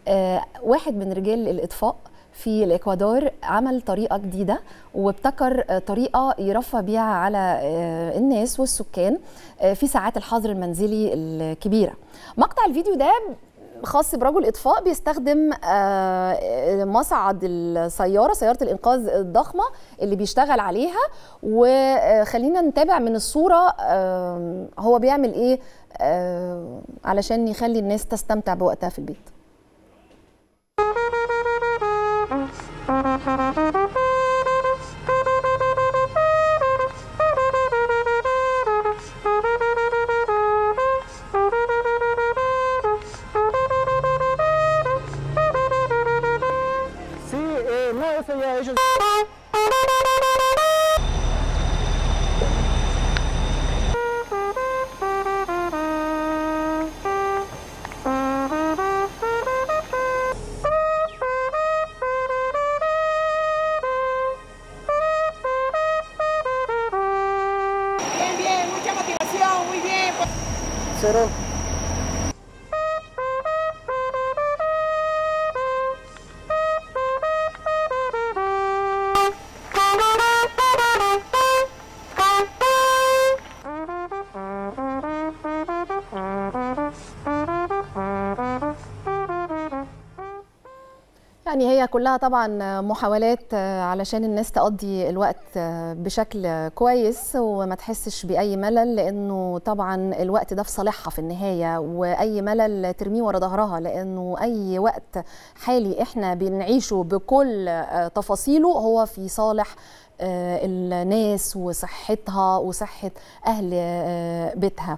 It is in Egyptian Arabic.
آه، واحد من رجال الاطفاء في الاكوادور عمل طريقه جديده وابتكر آه، طريقه يرفه بيها على آه، الناس والسكان آه، في ساعات الحظر المنزلي الكبيره مقطع الفيديو ده خاص برجل اطفاء بيستخدم آه، مصعد السياره سياره الانقاذ الضخمه اللي بيشتغل عليها وخلينا نتابع من الصوره آه، هو بيعمل ايه آه، علشان يخلي الناس تستمتع بوقتها في البيت Sí, eh, no, eso ya ellos. Bien, bien, mucha motivación, muy bien. Cero. يعني هي كلها طبعا محاولات علشان الناس تقضي الوقت بشكل كويس وما تحسش بأي ملل لأنه طبعا الوقت ده في صالحها في النهاية وأي ملل ترميه ورا ظهرها لأنه أي وقت حالي احنا بنعيشه بكل تفاصيله هو في صالح الناس وصحتها وصحة أهل بيتها